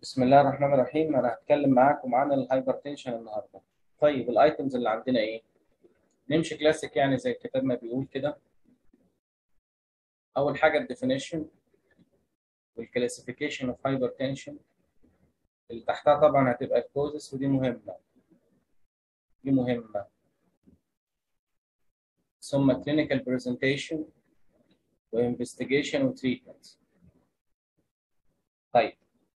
بسم الله الرحمن الرحيم انا هتكلم معاكم عن الهايبرتنشن النهارده طيب الايتمز اللي عندنا ايه نمشي كلاسيك يعني زي الكتاب ما بيقول كده اول حاجه الديفينيشن والكلاسيفيكيشن اوف هايبرتنشن اللي تحتها طبعا هتبقى الكوزس ودي مهمه دي مهمه ثم كلينيكال برزنتيشن وانفستيجيشن وتريتمنت طيب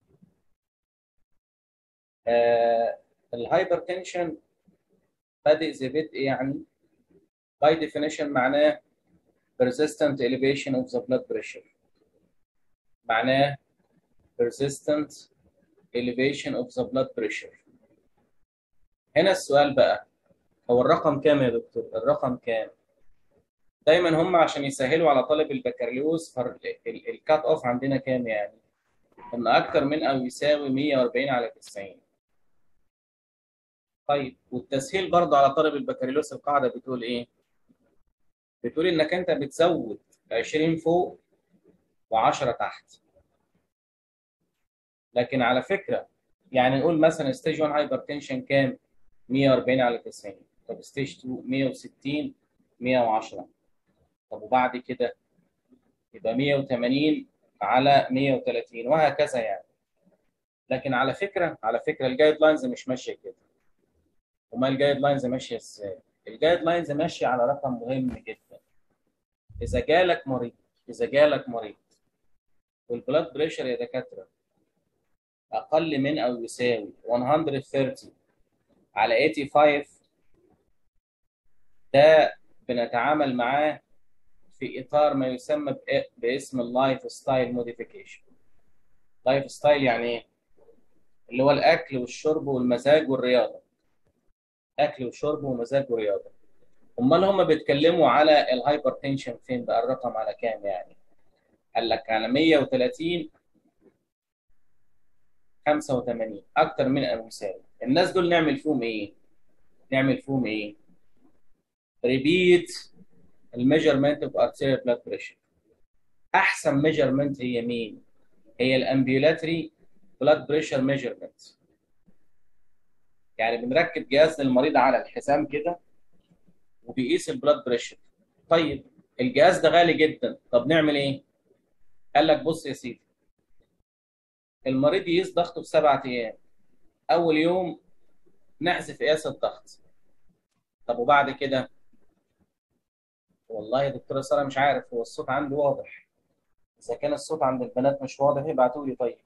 آه الهايبرتنشن بادئ زي بدء يعني by definition معناه persistent elevation of the blood pressure معناه persistent elevation of the blood pressure هنا السؤال بقى هو الرقم كام يا دكتور الرقم كام دايما هم عشان يسهلوا على طالب البكالوريوس الكات اوف عندنا كام يعني ان اكتر من او يساوي 140 على 90 طيب والتسهيل برضه على طالب البكالوريوس القاعده بتقول ايه بتقول انك انت بتزود 20 فوق و10 تحت لكن على فكره يعني نقول مثلا ستيج 1 هايبرتنشن كام 140 على 90 طب ستيج 2 160 110 طب وبعد كده يبقى 180 على 130 وهكذا يعني لكن على فكره على فكره الجايد لاينز مش ماشيه كده امال الجايد لاينز ماشيه ازاي الجايد لاينز ماشيه على رقم مهم جدا اذا جالك مريض اذا جالك مريض والبلاد بريشر يا دكاتره اقل من او يساوي 130 على 85 ده بنتعامل معاه في اطار ما يسمى باسم اللايف ستايل موديفيكيشن لايف ستايل يعني ايه اللي هو الاكل والشرب والمزاج والرياضه اكل وشرب ومزاج ورياضه امال هم بيتكلموا على الهايبرتنشن فين بقى الرقم على كام يعني قال لك على 130 85 اكتر من المساوي الناس دول نعمل فيهم ايه نعمل فيهم ايه ريبيت الميجرمنت اوف ارتيريال بلاد بريشر احسن ميجرمنت هي مين هي الامبيولاتري بلاد بريشر ميجرمنت يعني بنركب جهاز للمريض على الحزام كده وبيقيس البلاد بريشر طيب الجهاز ده غالي جدا طب نعمل ايه قال لك بص يا سيدي المريض يقيس ضغطه في سبعة ايام اول يوم نحذف قياس الضغط طب وبعد كده والله يا دكتوره ساره مش عارف هو الصوت عندي واضح اذا كان الصوت عند البنات مش واضح ابعتوا لي طيب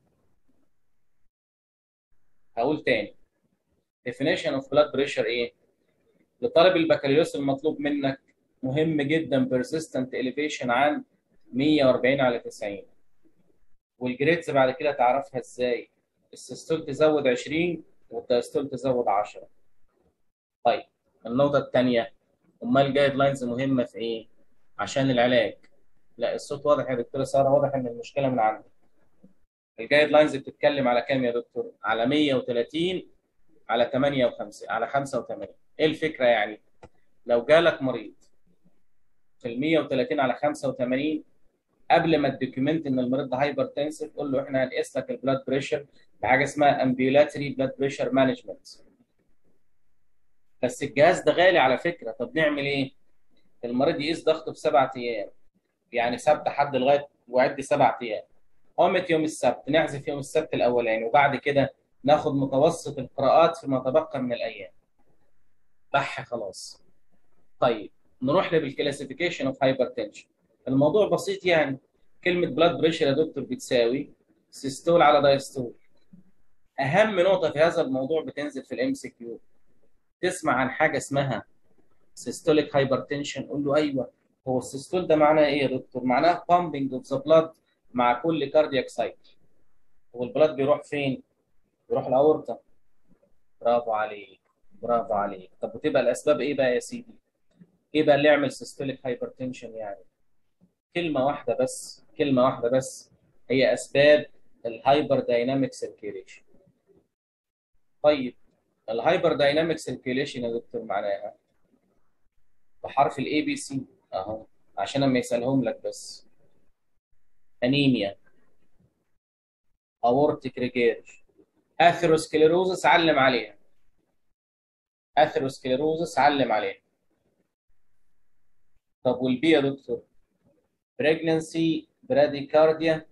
هقول تاني definition of blood pressure ايه لطالب البكالوريوس المطلوب منك مهم جدا persistent elevation عن 140 على 90 والجريدز بعد كده تعرفها ازاي السيستول تزود 20 والدايستول تزود 10 طيب النقطة الثانية امال الجايد لاينز مهمة في ايه؟ عشان العلاج لا الصوت واضح يا دكتوره ساره واضح ان المشكلة من عندك الجايد لاينز بتتكلم على كام يا دكتور؟ على 130 على 58 على 85 ايه الفكره يعني لو جالك مريض في ال 130 على 85 قبل ما تدوكيمنت ان المريض ده هايبرتنسيف قول له احنا هنقيس لك البلاد بريشر بحاجه اسمها امبيولاتري بلاد بريشر مانجمنت بس الجهاز ده غالي على فكره طب نعمل ايه؟ المريض يقيس ضغطه في سبع ايام يعني سبت حد لغايه وعد سبع ايام قامت يوم السبت نحذف يوم السبت الاولاني وبعد كده ناخد متوسط القراءات فيما تبقى من الايام بح خلاص طيب نروح بالكلاسيفيكيشن اوف هايبرتنشن الموضوع بسيط يعني كلمه بلاد بريشر يا دكتور بتساوي سيستول على دايستول اهم نقطه في هذا الموضوع بتنزل في الام سي كيو تسمع عن حاجه اسمها سيستوليك هايبرتنشن قول له ايوه هو السيستول ده معناه ايه يا دكتور معناه بامبنج اوف ذا بلاد مع كل كاردياك سايكل هو البلاد بيروح فين يروح الاورطه برافو عليك برافو عليك طب وتبقى الاسباب ايه بقى يا سيدي ايه بقى اللي يعمل سيستوليك هايبرتنشن يعني كلمه واحده بس كلمه واحده بس هي اسباب الهايبر دايناميك سيركيليشن طيب الهايبر دايناميك سيركيليشن يا دكتور معناها بحرف الاي بي سي اهو عشان اما يسالهم لك بس انيميا اورتيك ريجيرج اثيروسكليروزس علم عليها اثيروسكليروزس علم عليها طب والبي يا دكتور بريجننسي براديكارديا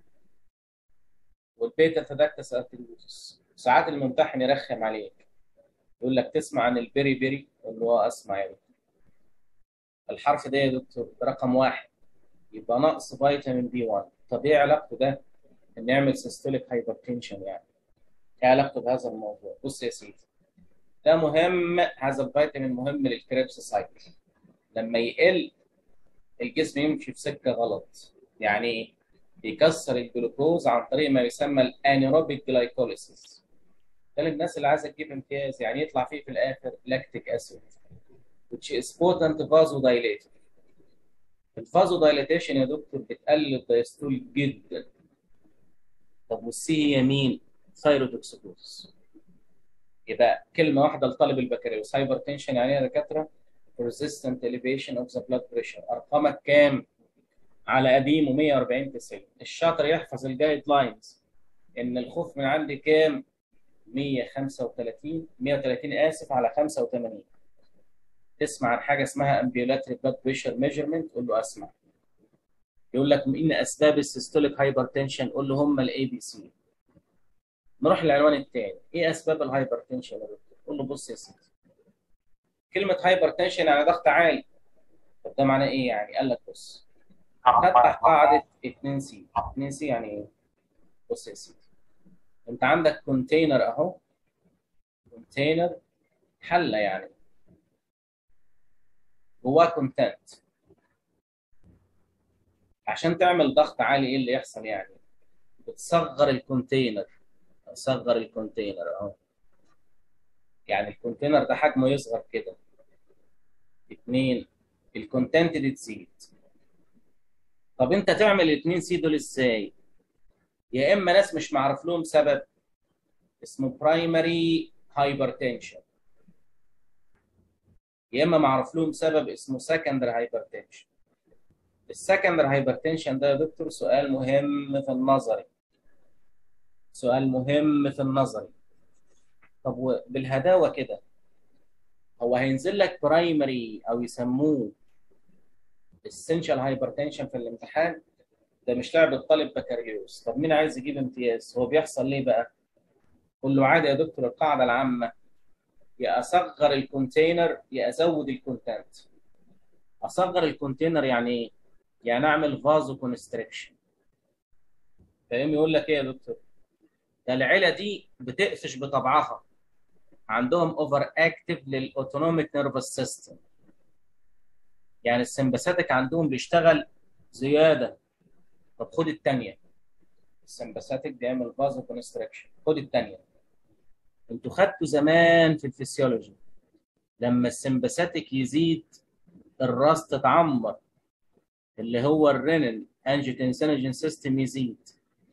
والبيتا تدكتس ارتيروزس ساعات الممتحن يرخم عليك يقول لك تسمع عن البيري بيري يقول له اه اسمع يا دكتور الحرف ده يا دكتور ده رقم واحد يبقى نقص فيتامين بي 1 طب ايه علاقته ده ان يعمل سيستوليك هايبرتنشن يعني ايه علاقته بهذا الموضوع بص يا سيدي ده مهم هذا الفيتامين مهم للكريبس سايكل لما يقل الجسم يمشي في سكه غلط يعني ايه بيكسر الجلوكوز عن طريق ما يسمى الانيروبيك جلايكوليسيس ده للناس اللي عايزه تجيب امتياز يعني يطلع فيه في الاخر لاكتيك اسيد which is potent vasodilator الفازو دايليتيشن يا دكتور بتقلل الدايستول جدا طب والسي هي مين؟ ثايروتوكسيكوز يبقى كلمه واحده لطالب البكالوريوس هايبرتنشن يعني ايه يا دكاتره؟ resistant elevation of the blood pressure ارقامك كام؟ على قديمه 140 90 الشاطر يحفظ الجايد لاينز ان الخوف من عندي كام؟ 135 130 اسف على 85 تسمع عن حاجه اسمها امبيولاتري بلاد بريشر ميجرمنت قول له اسمع يقول لك ان اسباب السيستوليك هايبرتنشن قول له هم الاي بي سي نروح للعنوان الثاني ايه اسباب الهايبرتنشن يا دكتور قول له بص يا سيدي كلمه هايبرتنشن يعني ضغط عالي طب ده معناه ايه يعني قال لك بص فتح قاعده 2 سي 2 سي يعني ايه بص يا سيدي انت عندك كونتينر اهو كونتينر حله يعني جواه كونتنت عشان تعمل ضغط عالي ايه اللي يحصل يعني بتصغر الكونتينر صغر الكونتينر اهو يعني الكونتينر ده حجمه يصغر كده اتنين الكونتنت دي تزيد طب انت تعمل الاتنين سي دول ازاي يا اما ناس مش معروف لهم سبب اسمه برايمري هايبرتنشن يا اما معروف لهم سبب اسمه سكندري هايبرتنشن السكندري هايبرتنشن ده يا دكتور سؤال مهم في النظري سؤال مهم في النظري طب بالهداوه كده هو هينزل لك برايمري او يسموه اسينشال هايبرتنشن في الامتحان ده مش لعبه طالب بكالوريوس طب مين عايز يجيب امتياز هو بيحصل ليه بقى قول له عادي يا دكتور القاعده العامه يا اصغر الكونتينر يا ازود الكونتنت اصغر الكونتينر يعني ايه يعني اعمل فازو كونستريكشن فاهم يقول لك ايه يا دكتور ده العيله دي بتقفش بطبعها عندهم اوفر اكتف للاوتونوميك نيرفس سيستم يعني السمباثيك عندهم بيشتغل زياده طب خد الثانيه السمباثيك بيعمل فازو كونستريكشن خد الثانيه انتوا خدتوا زمان في الفسيولوجي لما السمباثيك يزيد الراس تتعمر اللي هو الرينين انجيوتنسينوجين سيستم يزيد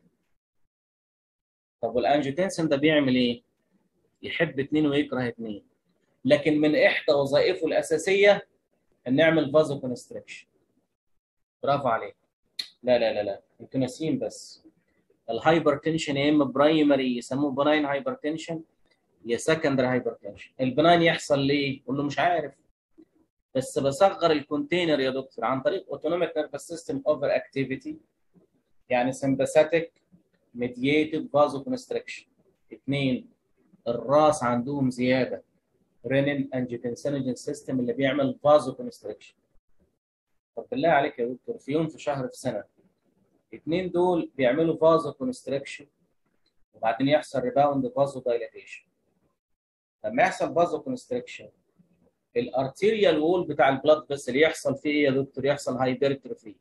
طب والانجيوتنسين ده بيعمل ايه؟ يحب اثنين ويكره اثنين لكن من احدى وظائفه الاساسيه ان نعمل فازو كونستريكشن برافو عليك لا لا لا لا انتوا ناسيين بس الهايبرتنشن يا اما برايمري يسموه بناين هايبرتنشن يا سكندري هايبرتنشن البناين يحصل ليه؟ قول له مش عارف بس بصغر الكونتينر يا دكتور عن طريق اوتونوميك نيرفس سيستم اوفر اكتيفيتي يعني سمباثيك ميدييتد فازو كونستريكشن اثنين الراس عندهم زياده رينين انجيوتنسينوجين سيستم اللي بيعمل فازو كونستريكشن طب بالله عليك يا دكتور في يوم في شهر في سنه الاثنين دول بيعملوا فازو كونستريكشن وبعدين يحصل ريباوند فازو دايلاتيشن لما يحصل فازو كونستريكشن الارتيريال وول بتاع البلاد بس اللي يحصل فيه ايه يا دكتور يحصل هايبرتروفي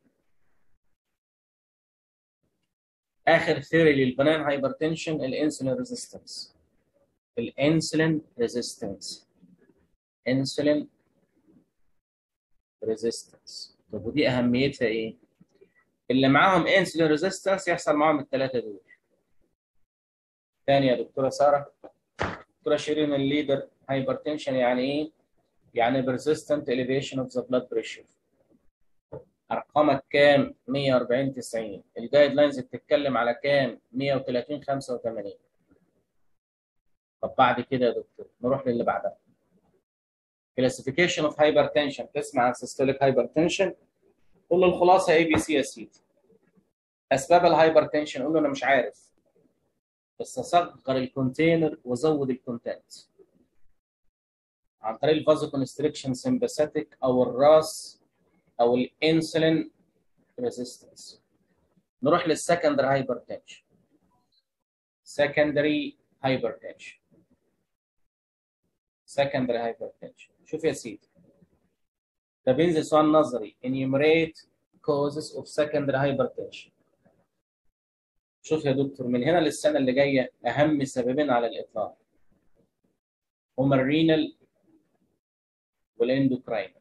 اخر ثيوري للبنان هايبرتنشن الانسولين ريزيستنس الانسولين ريزيستنس انسولين ريزيستنس طب ودي اهميتها ايه اللي معاهم انسولين ريزيستنس يحصل معاهم الثلاثه دول ثاني يا دكتوره ساره دكتوره شيرين الليدر هايبرتنشن يعني ايه يعني persistent elevation of the blood pressure ارقامك كام 140 90 الجايد لاينز بتتكلم على كام 130 85 طب بعد كده يا دكتور نروح للي بعدها كلاسيفيكيشن اوف هايبرتنشن تسمع عن سيستوليك هايبرتنشن قول له الخلاصه اي بي سي يا سيدي اسباب الهايبرتنشن قول له انا مش عارف بس اصغر الكونتينر وازود الكونتنت عن طريق الفازو كونستريكشن سمباثيك او الراس او الانسولين ريزيستنس نروح للسكندري هايبرتنشن secondary hypertension secondary hypertension شوف يا سيدي ده بينزل سؤال نظري enumerate causes of secondary hypertension شوف يا دكتور من هنا للسنة اللي جاية أهم سببين على الإطلاق هما الرينال والاندوكراين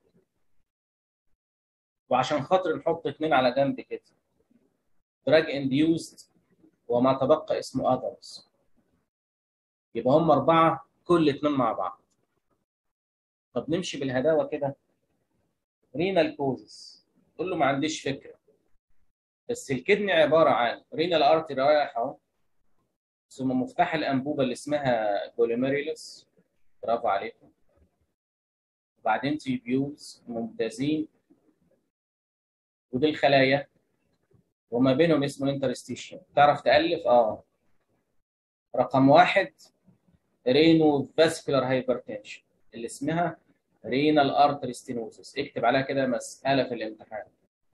وعشان خاطر نحط اتنين على جنب كده drug induced وما تبقى اسمه others يبقى هم أربعة كل اتنين مع بعض طب نمشي بالهداوة كده رينال كوزس قول له ما عنديش فكرة بس الكدني عبارة عن رينال ارتري رايح اهو ثم مفتاح الأنبوبة اللي اسمها جوليميريلس برافو عليكم وبعدين تيبيولز ممتازين ودي الخلايا وما بينهم اسمه انترستيشن تعرف تألف اه رقم واحد رينو فاسكولار هايبرتنشن اللي اسمها رينال ارتري ستينوزس اكتب عليها كده مسألة في الامتحان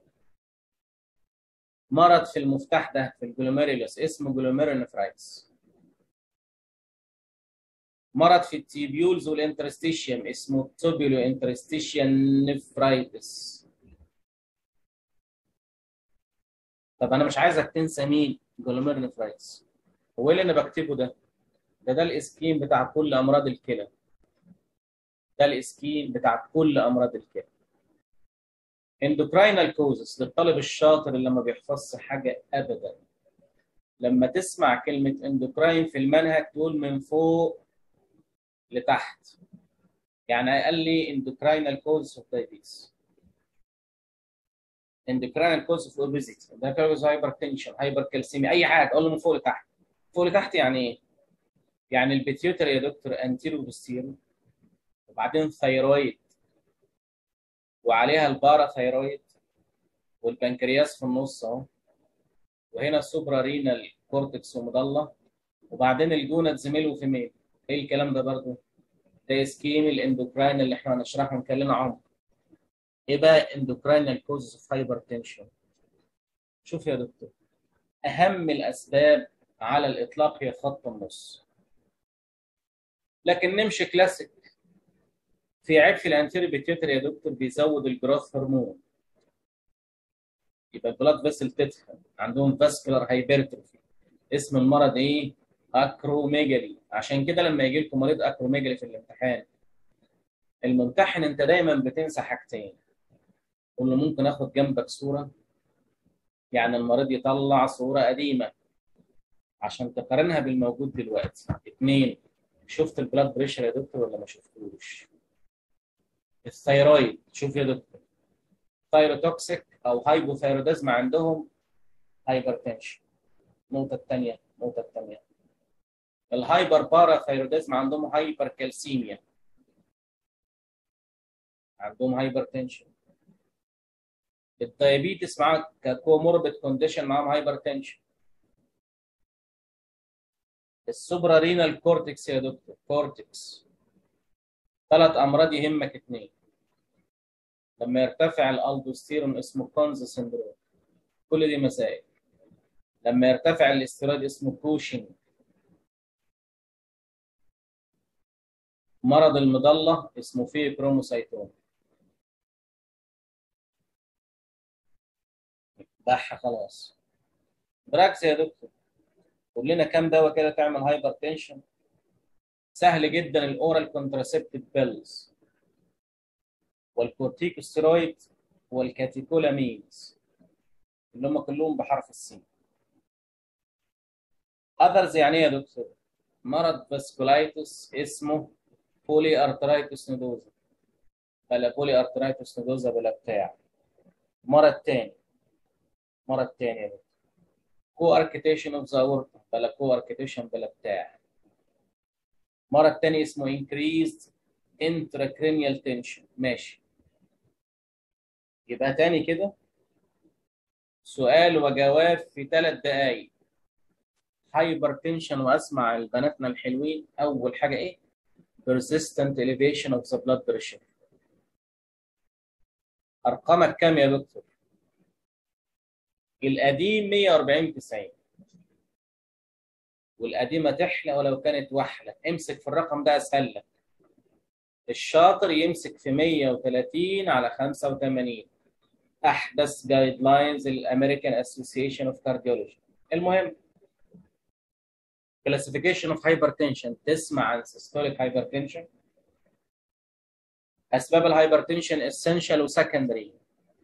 مرض في المفتاح ده في الجلوميريلس اسمه جلوميرونفرايتس مرض في التيبيولز والانترستيشيوم اسمه توبيولو انترستيشيان نفرايتس طب انا مش عايزك تنسى مين جلوميرونفرايتس هو ايه اللي انا بكتبه ده ده ده الاسكيم بتاع كل امراض الكلى ده الاسكيم بتاع كل امراض الكلى اندوكراينال كوزس للطالب الشاطر اللي ما بيحفظش حاجه ابدا لما تسمع كلمه اندوكراين في المنهج تقول من فوق لتحت يعني قال لي اندوكراينال كوزس اوف دايبيتس اندوكراينال كوز اوف اوبيزيتي ده كوز هايبرتنشن هايبركالسيميا اي حاجه اقول له من فوق لتحت فوق لتحت يعني ايه؟ يعني البيتيوتري يا دكتور انتيرو بوستيرو وبعدين ثيرويد وعليها الباراثيرويد والبنكرياس في النص اهو وهنا السوبرا رينال كورتكس ومضله وبعدين الجونات زميل وفيميل ايه الكلام ده برضه؟ ده اسكيم الاندوكراين اللي احنا هنشرحه ونكلمنا عنه ايه بقى اندوكراينال كوزز اوف هايبرتنشن شوف يا دكتور اهم الاسباب على الاطلاق هي خط النص لكن نمشي كلاسيك في عيب في الانتيري بيتيوتري يا دكتور بيزود الجروث هرمون يبقى البلاد فيسل تتخن عندهم فاسكولار هايبرتروفي اسم المرض ايه؟ اكروميجالي عشان كده لما يجي لكم مريض اكروميجالي في الامتحان الممتحن انت دايما بتنسى حاجتين قول له ممكن اخد جنبك صوره يعني المريض يطلع صوره قديمه عشان تقارنها بالموجود دلوقتي اثنين شفت البلاد بريشر يا دكتور ولا ما شفتوش الثيرويد شوف يا دكتور ثايروتوكسيك او هايبوثايروديزم عندهم هايبرتنشن النقطه الثانيه النقطه الثانيه الهايبر باراثايروديزم عندهم هايبر كالسيميا عندهم هايبرتنشن الدايابيتس معاك ككوموربيد كونديشن معاهم هايبرتنشن السوبرا رينال كورتكس يا دكتور كورتكس ثلاث امراض يهمك اثنين لما يرتفع الالدوستيرون اسمه كونز سندروم كل دي مسائل لما يرتفع الاستيرويد اسمه كوشنج مرض المضله اسمه فيه كروموسايتوم بح خلاص دراكس يا دكتور قول لنا كام دواء كده تعمل هايبر تنشن سهل جدا الاورال كونتراسبتيف بيلز والكورتيكوستيرويد والكاتيكولامينز اللي هم كلهم بحرف السين اذرز يعني ايه يا دكتور مرض فاسكولايتس اسمه بولي ارترايتس نودوزا بلا بولي ارترايتس نودوزا بلا بتاع مرض تاني مرض تاني يا دكتور كو اركيتيشن اوف ذا اورتا بلا كو اركيتيشن بلا بتاع مرض تاني اسمه increased intracranial tension ماشي يبقى تاني كده سؤال وجواب في ثلاث دقايق هايبر تنشن واسمع البناتنا الحلوين اول حاجه ايه persistent elevation of the blood pressure ارقامك كام يا دكتور القديم 140 90 والقديمه تحلى ولو كانت وحله امسك في الرقم ده اسهل لك الشاطر يمسك في 130 على 85 احدث جايد لاينز الامريكان اسوسيشن اوف كارديولوجي المهم كلاسيفيكيشن اوف هايبرتنشن تسمع عن سيستوليك هايبرتنشن اسباب الهايبرتنشن اسينشال وسكندري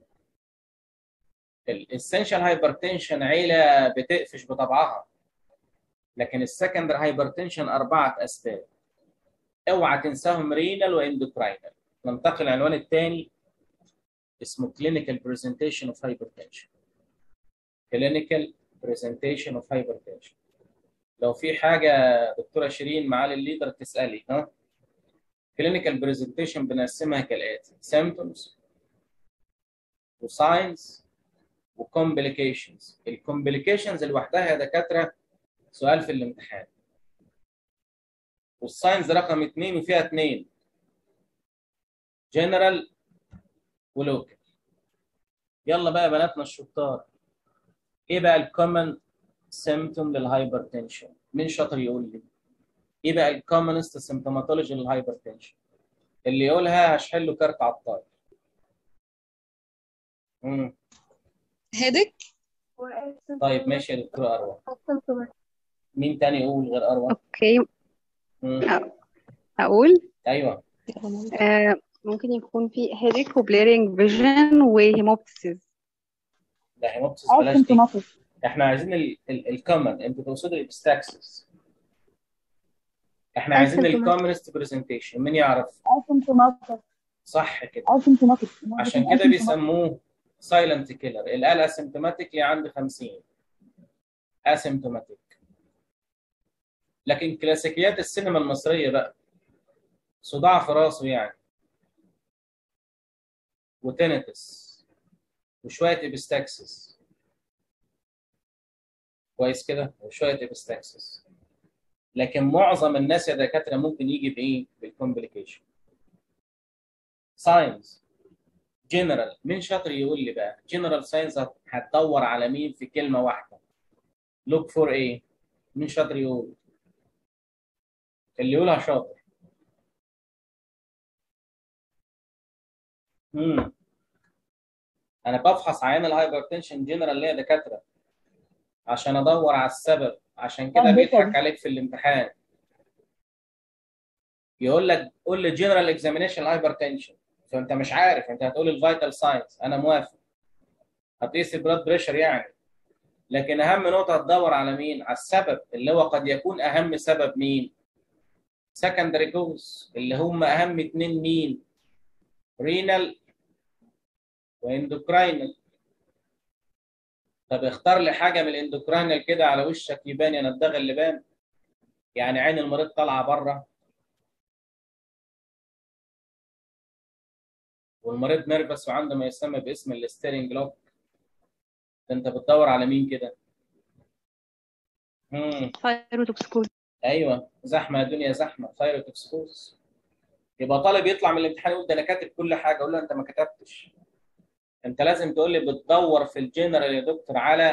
الاسينشال هايبرتنشن عيله بتقفش بطبعها لكن السكندري هايبرتنشن اربعه اسباب اوعى تنساهم رينال واندوكراينال ننتقل العنوان الثاني اسمه clinical presentation of hypertension clinical presentation of hypertension لو في حاجة دكتورة شيرين معالي الليدر تسألي ها clinical presentation بنقسمها كالآتي symptoms وساينز وكومبليكيشنز الكومبليكيشنز لوحدها يا دكاترة سؤال في الامتحان والساينز رقم اثنين وفيها اثنين جنرال ولوكال يلا بقى يا بناتنا الشطار ايه بقى الكومن سيمتوم للهايبرتنشن مين شاطر يقول لي ايه بقى الكومنست سيمتوماتولوجي للهايبرتنشن اللي يقولها هشحن له كارت على الطاير امم هيدك طيب ماشي يا دكتوره اروى مين تاني يقول غير اروى اوكي مم. اقول ايوه آه ممكن يكون في headache وبليرنج فيجن وهيموبتسيس لا هيموبتس بلاش دي asymptomatic احنا عايزين الكومن انتوا تقصدوا الابستاكسس احنا عايزين Asymptomatic. الكومنست برزنتيشن مين يعرف asymptomatic صح كده asymptomatic عشان كده بيسموه سايلنت كيلر اللي قال اسيمتوماتيكلي عند 50 اسيمتوماتيك لكن كلاسيكيات السينما المصريه بقى صداع في راسه يعني وتينيتس وشويه ابستاكسس كويس كده وشويه ابستاكسس لكن معظم الناس يا دكاتره ممكن يجي بايه بالكومبليكيشن ساينس جنرال مين شاطر يقول لي بقى جنرال ساينس هتدور على مين في كلمه واحده لوك فور ايه مين شاطر يقول اللي يقولها شاطر امم انا بفحص عيان الهايبرتنشن جنرال ليه يا دكاتره عشان ادور على السبب عشان كده طب بيضحك بيتر. عليك في الامتحان يقول لك قول لي جنرال اكزامينيشن هايبرتنشن فانت مش عارف انت هتقول الفيتال ساينس انا موافق هتقيس البلاد بريشر يعني لكن اهم نقطه هتدور على مين على السبب اللي هو قد يكون اهم سبب مين سكندري كوز اللي هم اهم اتنين مين رينال واندوكراينال طب اختار لي حاجه من الاندوكراينال كده على وشك يبان يا ندغ اللي بان يعني عين المريض طالعه بره والمريض نرفس وعنده ما يسمى باسم الستيرنج لوك ده انت بتدور على مين كده امم ثايروتوكسيكوز ايوه زحمه يا دنيا زحمه ثايروتوكسيكوز يبقى طالب يطلع من الامتحان يقول ده انا كاتب كل حاجه اقول له انت ما كتبتش انت لازم تقول لي بتدور في الجنرال يا دكتور على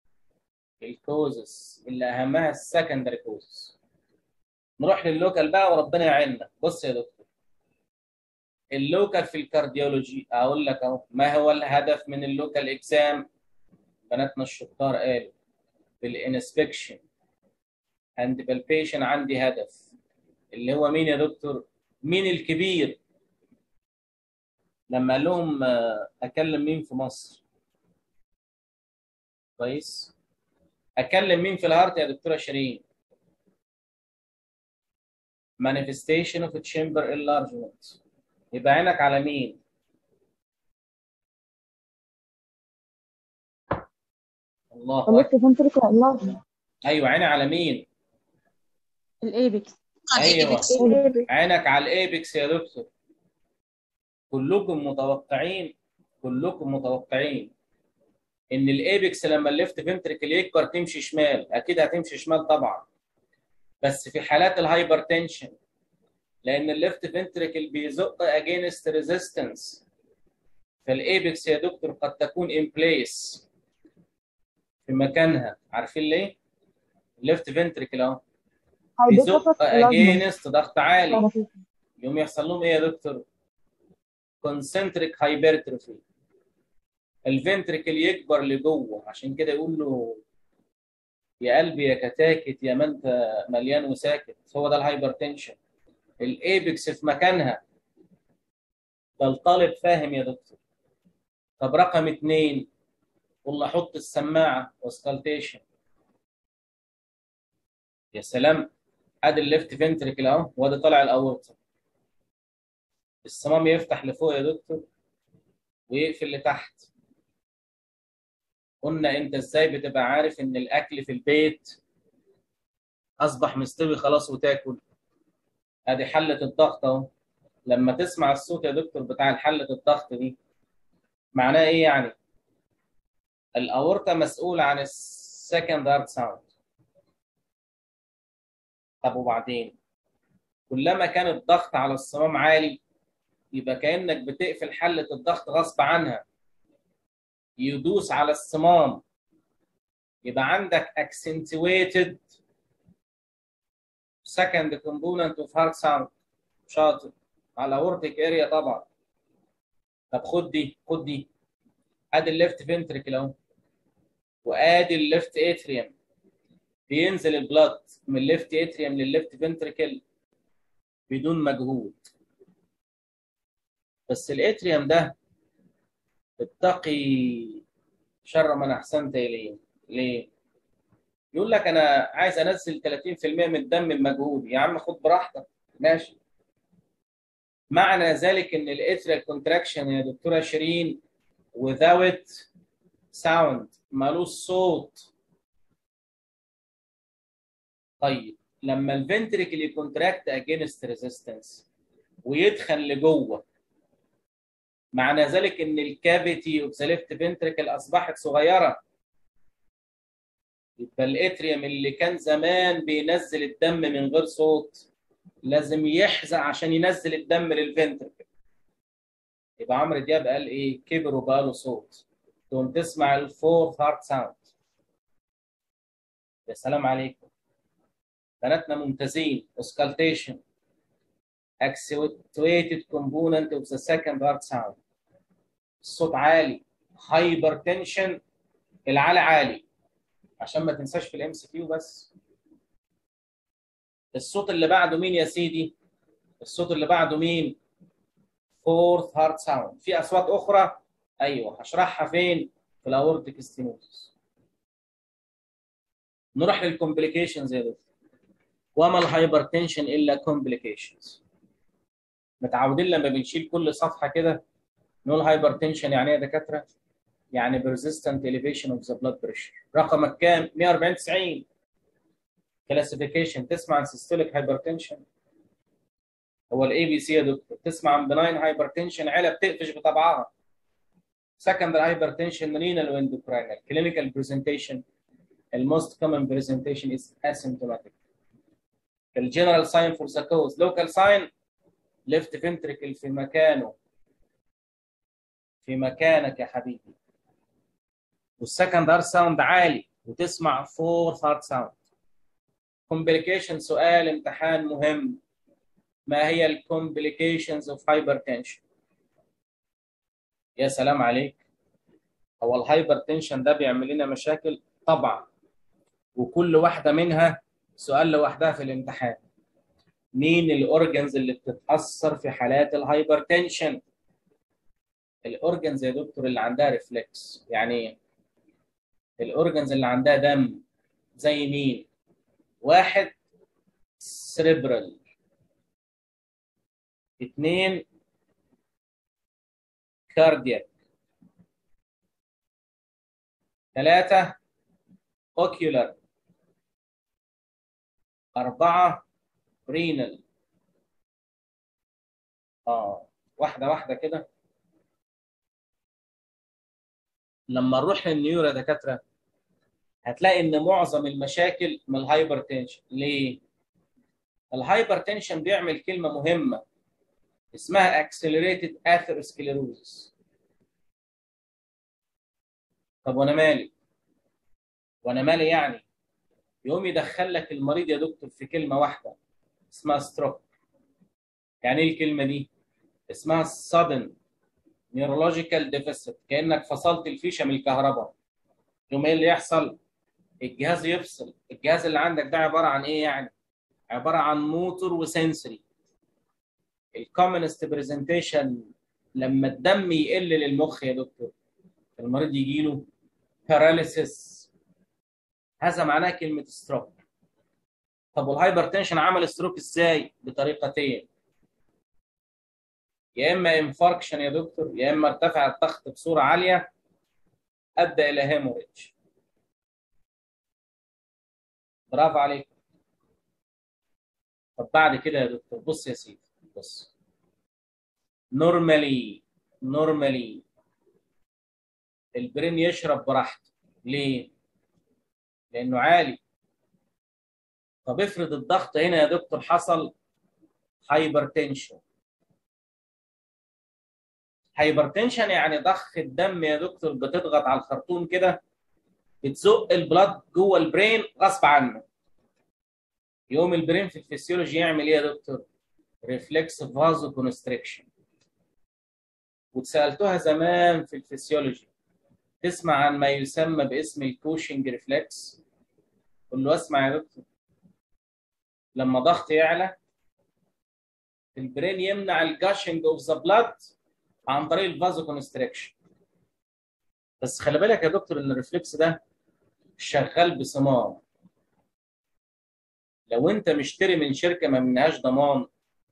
الكوزس اللي اهمها السكندري كوزس نروح لللوكال بقى وربنا يعيننا بص يا دكتور اللوكال في الكارديولوجي اقول لك اهو ما هو الهدف من اللوكال اكزام بناتنا الشطار قالوا بالانسبكشن عند بالبيشن عندي هدف اللي هو مين يا دكتور مين الكبير لما قال لهم آه، اكلم مين في مصر كويس اكلم مين في الهارت يا دكتوره شيرين manifestation of chamber enlargement يبقى عينك على مين الله الليفت أكبر. ventricular enlargement ايوه عيني على مين الابيكس على أيوة. الايبكس عينك على الايبكس يا دكتور كلكم متوقعين كلكم متوقعين ان الايبكس لما الليفت فنتركل يكبر تمشي شمال اكيد هتمشي شمال طبعا بس في حالات الهايبرتنشن لان الليفت فنتركل بيزق اجينست ريزيستنس فالايبكس يا دكتور قد تكون ان بليس في مكانها عارفين ليه؟ الليفت فنتركل اهو بيزق اجينست ضغط عالي يوم يحصل لهم ايه يا دكتور؟ كونسنتريك هايبرتروفي الفنتركل يكبر لجوه عشان كده يقول له يا قلبي يا كتاكت يا ما انت مليان وساكت هو ده الهايبرتنشن الايبكس في مكانها ده الطالب فاهم يا دكتور طب رقم اثنين والله حط السماعه واسكالتيشن يا سلام ادي الليفت فنتركل اهو وادي طالع الاورطه الصمام يفتح لفوق يا دكتور ويقفل لتحت قلنا انت ازاي بتبقى عارف ان الاكل في البيت اصبح مستوي خلاص وتاكل ادي حله الضغط اهو لما تسمع الصوت يا دكتور بتاع حله الضغط دي معناه ايه يعني الاورطه مسؤوله عن السكند هارت ساوند طب وبعدين كلما كان الضغط على الصمام عالي يبقى كانك بتقفل حله الضغط غصب عنها يدوس على الصمام يبقى عندك accentuated second component of heart sound شاطر على aortic area طبعا طب خد دي خد دي ادي الليفت فنتركل اهو وادي الليفت اتريوم بينزل البلد من الليفت اتريوم للليفت فنتركل بدون مجهود بس الاتريوم ده اتقي شر من احسنت اليه ليه يقول لك انا عايز انزل 30% من الدم بمجهود يا عم خد براحتك ماشي معنى ذلك ان الاتريال كونتراكشن يا دكتوره شيرين without sound مالوش صوت طيب لما الفنتريكل يكونتراكت اجينست ريزيستنس ويدخل لجوه معنى ذلك ان الكافيتي اوف ذا ليفت فنتريكل اصبحت صغيره يبقى الاتريوم اللي كان زمان بينزل الدم من غير صوت لازم يحزق عشان ينزل الدم للفنتريكل يبقى عمرو دياب قال ايه كبر وبقى له صوت تقوم تسمع الفورث هارت ساوند يا سلام عليكم بناتنا ممتازين اوسكالتيشن accentuated component of the second heart sound الصوت عالي هايبرتنشن العالي عالي عشان ما تنساش في الام سي كيو بس الصوت اللي بعده مين يا سيدي الصوت اللي بعده مين فورث هارت ساوند في اصوات اخرى ايوه هشرحها فين في الاورتيك ستينوزس نروح للكومبليكيشنز يا دكتور وما الهايبرتنشن الا كومبليكيشنز متعودين لما بنشيل كل صفحه كده نقول هايبرتنشن يعني ايه يا دكاتره؟ يعني persistent elevation of the blood pressure رقمك كام؟ 140 90 كلاسيفيكيشن تسمع عن سيستوليك هايبرتنشن هو الاي بي سي يا دكتور تسمع عن بناين هايبرتنشن عيله بتقفش بطبعها secondary hypertension renal واندوكرينال clinical presentation الموست common presentation is asymptomatic الجنرال ساين فور ذا كوز لوكال ساين ليفت فنتريكل في مكانه في مكانك يا حبيبي والسكند هارت ساوند عالي وتسمع فورث هارت ساوند كومبليكيشن سؤال امتحان مهم ما هي الكومبليكيشنز اوف هايبرتنشن يا سلام عليك هو الهايبرتنشن ده بيعمل لنا مشاكل طبعا وكل واحده منها سؤال لوحدها في الامتحان مين الاورجنز اللي بتتاثر في حالات الهايبرتنشن الاورجنز يا دكتور اللي عندها ريفلكس يعني الاورجنز اللي عندها دم زي مين واحد سريبرال اثنين كاردياك ثلاثة اوكيولار أربعة رينال اه واحده واحده كده لما نروح للنيورو يا دكاتره هتلاقي ان معظم المشاكل من الهايبر تنشن ليه الهايبر تنشن بيعمل كلمه مهمه اسمها accelerated atherosclerosis طب وانا مالي وانا مالي يعني يقوم يدخل لك المريض يا دكتور في كلمه واحده اسمها ستروك يعني ايه الكلمه دي اسمها sudden neurological deficit كانك فصلت الفيشه من الكهرباء يوم ايه اللي يحصل الجهاز يفصل الجهاز اللي عندك ده عباره عن ايه يعني عباره عن موتور وسنسوري الكومنست برزنتيشن لما الدم يقل للمخ يا دكتور المريض يجي له باراليسيس هذا معناه كلمه ستروك طب والهايبرتنشن عمل ستروك ازاي بطريقتين يا اما انفاركشن يا دكتور يا اما ارتفع الضغط بصوره عاليه ادى الى هيموريدج برافو عليك طب بعد كده يا دكتور بص يا سيدي بص نورمالي نورمالي البرين يشرب براحته ليه؟ لانه عالي طب افرض الضغط هنا يا دكتور حصل هايبرتنشن هايبرتنشن يعني ضخ الدم يا دكتور بتضغط على الخرطوم كده بتزق البلاد جوه البرين غصب عنه يقوم البرين في الفسيولوجي يعمل ايه يا دكتور؟ ريفلكس فازو كونستريكشن واتسالتوها زمان في الفسيولوجي تسمع عن ما يسمى باسم الكوشنج ريفلكس قول له اسمع يا دكتور لما ضغط يعلى البرين يمنع الجاشنج اوف ذا بلاد عن طريق الفازو كونستريكشن بس خلي بالك يا دكتور ان الريفلكس ده شغال بصمام لو انت مشتري من شركه ما منهاش ضمان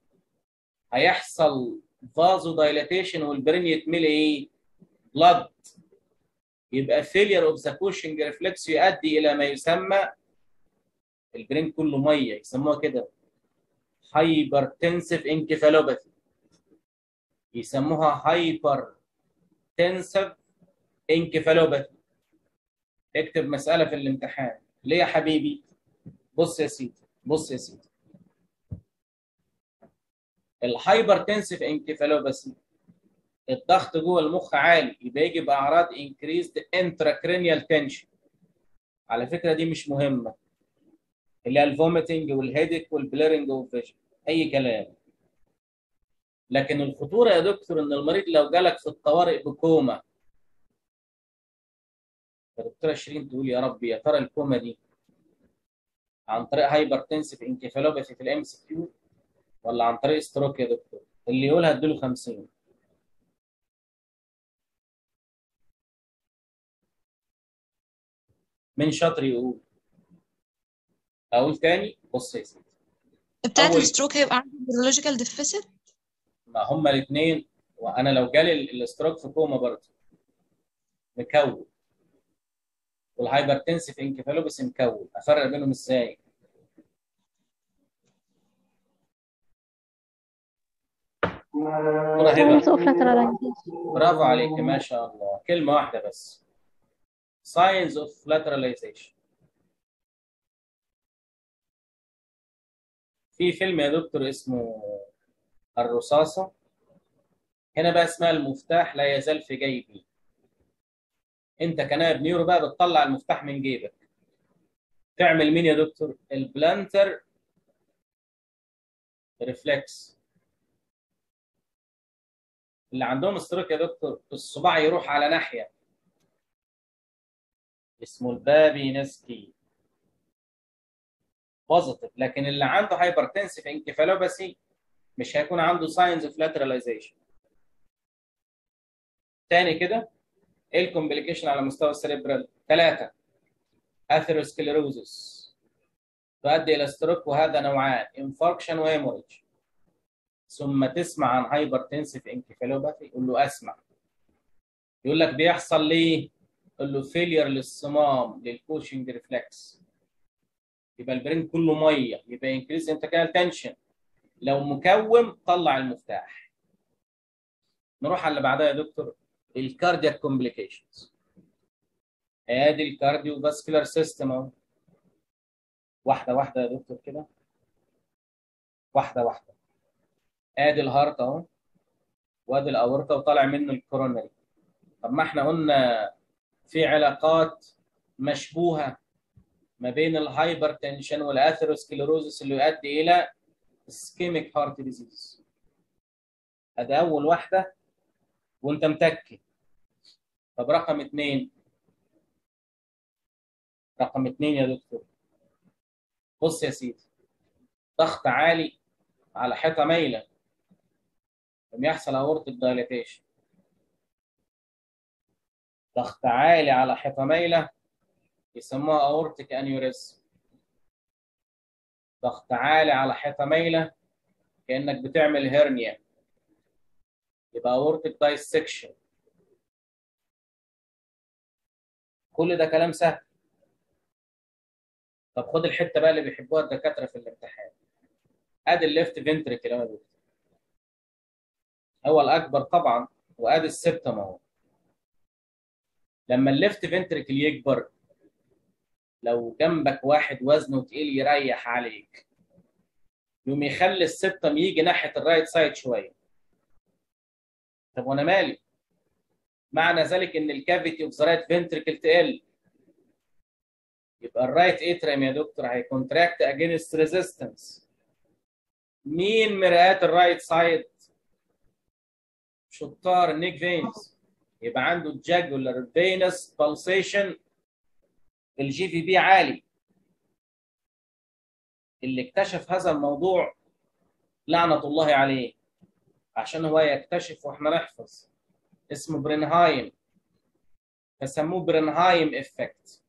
هيحصل فازو دايلاتيشن والبرين يتملي ايه؟ بلاد يبقى فيلير اوف ذا كوشنج ريفلكس يؤدي الى ما يسمى البرين كله ميه يسموها كده هايبرتنسيف انكفالوباثي يسموها هايبر تنسف انكفالوباثي اكتب مساله في الامتحان ليه يا حبيبي بص يا سيدي بص يا سيدي الهايبرتنسيف انكفالوباثي الضغط جوه المخ عالي يبقى يجي باعراض انكريزد انتراكرينيال تنشن على فكره دي مش مهمه اللي هي الفوميتنج والهيدك والبليرنج والفيجن اي كلام لكن الخطوره يا دكتور ان المريض لو جالك في الطوارئ بكوما الدكتوره شيرين تقول يا رب يا ترى الكوما دي عن طريق هايبرتنسيف انكفالوباثي في الام سي كيو ولا عن طريق ستروك يا دكتور اللي يقولها اديله 50 من شاطر يقول اقول تاني بص يا سيدي بتاعت أول- الستروك هيبقى عندي neurological deficit ما هما الاثنين وانا لو جالي ال- الاستروك في كوما برضه مكون والهايبرتنسيف انكفالوباثي مكون افرق بينهم ازاي؟ دكتورة هبة signs of lateralization برافو عليك ما شاء الله كلمة واحدة بس signs of lateralization في فيلم يا دكتور اسمه الرصاصة هنا بقى اسمها المفتاح لا يزال في جيبي انت كنائب نيورو بقى بتطلع المفتاح من جيبك تعمل مين يا دكتور البلانتر ريفلكس اللي عندهم ستروك يا دكتور الصباع يروح على ناحيه اسمه البابينسكي بوزيتيف لكن اللي عنده هايبرتنسيف انكفالوباثي مش هيكون عنده ساينز اوف لاتراليزيشن تاني كده ايه الكومبليكيشن على مستوى السريبرال ثلاثه اثيروسكليروزس تؤدي الى ستروك وهذا نوعان انفاركشن وهيموريدج ثم تسمع عن هايبرتنسيف انكفالوباثي يقول له اسمع يقول لك بيحصل ليه؟ قول له فيلير للصمام للكوشنج ريفلكس يبقى البرين كله ميه يبقى انكريز انتركرينال تنشن لو مكوم طلع المفتاح نروح على اللي بعدها يا دكتور الكاردياك كومبليكيشنز ادي الكارديو فاسكولار سيستم اهو واحده واحده يا دكتور كده واحده واحده ادي الهارت اهو وادي الاورطه وطالع منه الكورونري طب ما احنا قلنا في علاقات مشبوهه ما بين الهايبر تنشن والاثيروسكليروزس اللي يؤدي الى اسكيميك هارت ديزيز ادي اول واحده وانت متكي طب رقم اثنين رقم اثنين يا دكتور بص يا سيدي ضغط عالي على حيطه مايله لما يحصل اورتيك دايليتيشن ضغط عالي على حيطه مايله يسموها اورتيك انيوريزم ضغط عالي على حيطه مايله كانك بتعمل هرنيا يبقى اورتيك دايسكشن كل ده كلام سهل طب خد الحته بقى اللي بيحبوها الدكاتره في الامتحان ادي الليفت فنتريكل اهو هو الاكبر طبعا وادي السبتم اهو لما الليفت فنتريكل يكبر لو جنبك واحد وزنه تقيل يريح عليك يقوم يخلي السبتم يجي ناحيه الرايت سايد شويه طب وانا مالي معنى ذلك ان الكافيتي اوف ذا رايت فنتريكل تقل يبقى الرايت اتريم يا دكتور هيكونتراكت اجينست ريزيستنس مين مرآة الرايت سايد شطار النيك فينز يبقى عنده الجاجولار فينس بالسيشن الجي في بي عالي اللي اكتشف هذا الموضوع لعنة الله عليه عشان هو يكتشف واحنا نحفظ اسمه برينهايم فسموه برينهايم افكت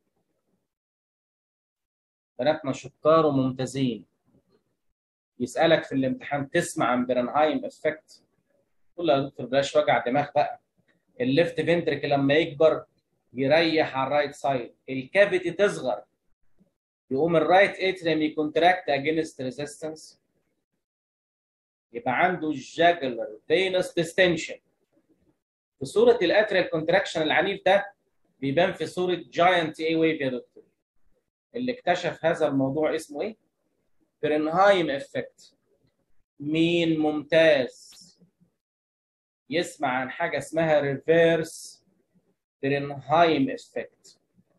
بناتنا شطار وممتازين يسألك في الامتحان تسمع عن برينهايم افكت تقول له يا دكتور بلاش وجع دماغ بقى الليفت فنتريك لما يكبر يريح على الرايت سايد الكافيتي تصغر يقوم الرايت اتريم يكونتراكت اجينست ريزيستنس يبقى عنده الجاجلر فينس ديستنشن في صوره الاتريال كونتراكشن العنيف ده بيبان في صوره جاينت اي ويف يا دكتور اللي اكتشف هذا الموضوع اسمه ايه؟ برنهايم افكت مين ممتاز يسمع عن حاجه اسمها ريفيرس برنهايم افكت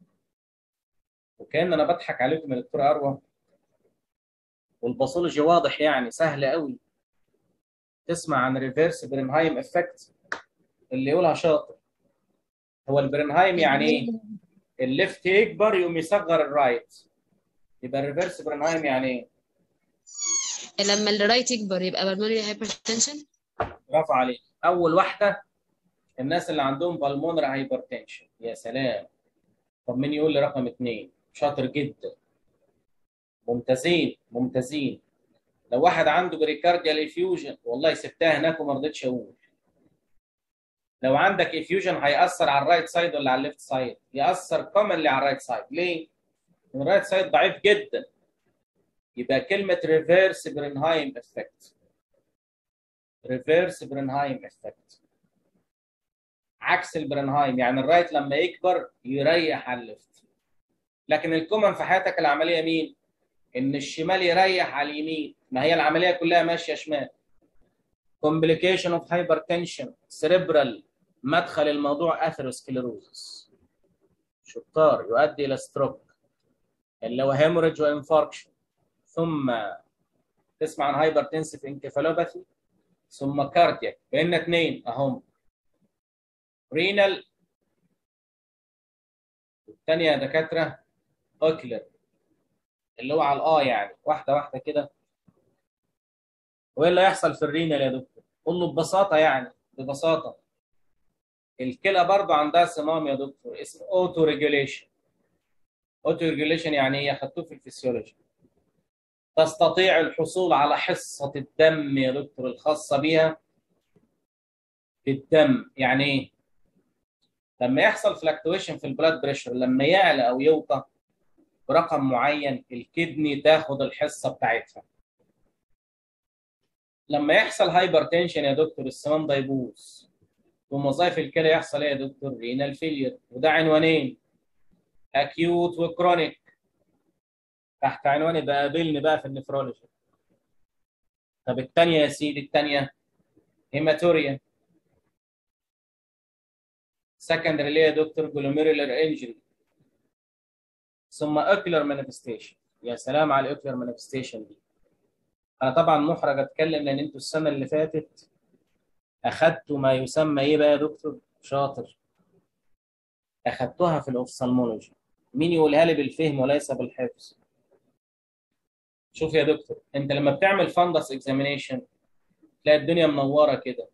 وكان انا بضحك عليكم يا دكتور اروى والباثولوجي واضح يعني سهل قوي تسمع عن ريفيرس برنهايم افكت اللي يقولها شاطر هو البرنهايم يعني ايه؟ الليفت يكبر يقوم يصغر الرايت يبقى الريفيرس برنهايم يعني ايه؟ لما الرايت يكبر يبقى بالمونري هايبرتنشن برافو عليك اول واحده الناس اللي عندهم بالمونر هايبرتنشن يا سلام طب مين يقول لي رقم اثنين شاطر جدا ممتازين ممتازين لو واحد عنده بريكارديال افيوجن والله سبتها هناك وما رضيتش اقول لو عندك افيوجن هيأثر على الرايت سايد ولا على الليفت سايد؟ يأثر كومنلي على الرايت سايد، ليه؟ لأن الرايت سايد ضعيف جدا. يبقى كلمة ريفيرس برنهايم افكت. ريفيرس برنهايم افكت. عكس البرنهايم يعني الرايت لما يكبر يريح على الليفت. لكن الكومن في حياتك العملية مين؟ إن الشمال يريح على اليمين، ما هي العملية كلها ماشية شمال. complication of hypertension cerebral مدخل الموضوع اثيروسكليروزس شطار يؤدي الى ستروك اللي هو هيموريدج وانفاركشن ثم تسمع عن هايبرتنسيف انكفالوباثي ثم كاردياك بقينا اثنين اهم رينال الثانيه يا دكاتره اوكلر اللي هو على الاه يعني واحده واحده كده وايه اللي هيحصل في الرينال يا دكتور؟ قول له ببساطه يعني ببساطه الكلى برضه عندها صمام يا دكتور اسمه اوتو ريجوليشن اوتو ريجوليشن يعني ايه؟ اخدتوه في الفسيولوجي تستطيع الحصول على حصه الدم يا دكتور الخاصه بيها في الدم يعني ايه؟ لما يحصل فلكتويشن في البلاد بريشر لما يعلى او يوطى برقم معين الكدني تاخد الحصه بتاعتها لما يحصل هايبرتنشن يا دكتور الصمام ده يبوظ ووظائف الكلى يحصل ايه يا دكتور رينال فيلير وده عنوانين اكيوت وكرونيك تحت عنوان بقى قابلني بقى في النفرولوجي طب الثانيه يا سيدي الثانيه هيماتوريا سكندري ليه يا دكتور جلوميرولار انجري ثم اوكلر مانيفستيشن يا سلام على الاوكلر مانيفستيشن دي انا طبعا محرج اتكلم لان انتوا السنه اللي فاتت اخدتوا ما يسمى ايه بقى يا دكتور شاطر اخدتوها في الاوفثالمولوجي مين يقولها لي بالفهم وليس بالحفظ شوف يا دكتور انت لما بتعمل فندس اكزامينيشن تلاقي الدنيا منوره كده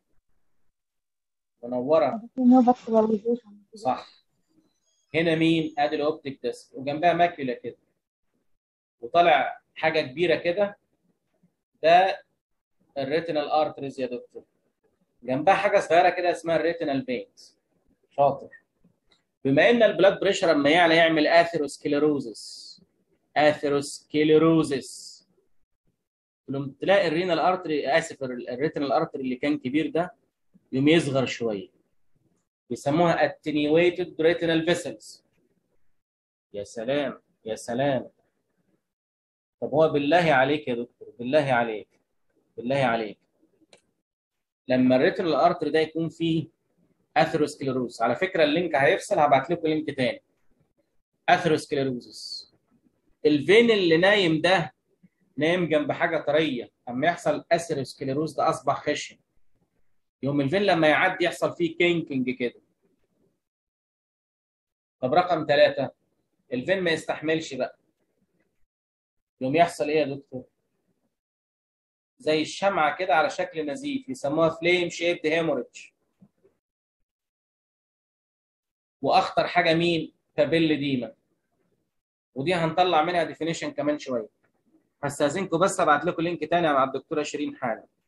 منوره صح هنا مين ادي الاوبتيك ديسك وجنبها ماكيولا كده وطالع حاجه كبيره كده ده الريتينال ارتريز يا دكتور جنبها حاجه صغيره كده اسمها الريتينال فينز شاطر بما ان البلاد بريشر لما يعلى يعمل اثيروسكليروزس اثيروسكليروزس لما تلاقي الرينال ارتري اسف الريتينال ارتري اللي كان كبير ده يوم يصغر شويه بيسموها attenuated retinal vessels يا سلام يا سلام طب هو بالله عليك يا دكتور بالله عليك بالله عليك لما الريتينال ارتري ده يكون فيه اثيروسكليروز على فكره اللينك هيفصل هبعت لكم لينك تاني اثيروسكليروزس الفين اللي نايم ده نايم جنب حاجه طريه اما يحصل اثيروسكليروز ده اصبح خشن يوم الفين لما يعدي يحصل فيه كينكينج كده طب رقم ثلاثة الفين ما يستحملش بقى يوم يحصل ايه يا دكتور زي الشمعة كده على شكل نزيف يسموها فليم شيبد هيموريدج واخطر حاجة مين تابيل ديما ودي هنطلع منها ديفينيشن كمان شوية هستاذنكم بس ابعت لكم لينك تاني مع الدكتورة شيرين حالا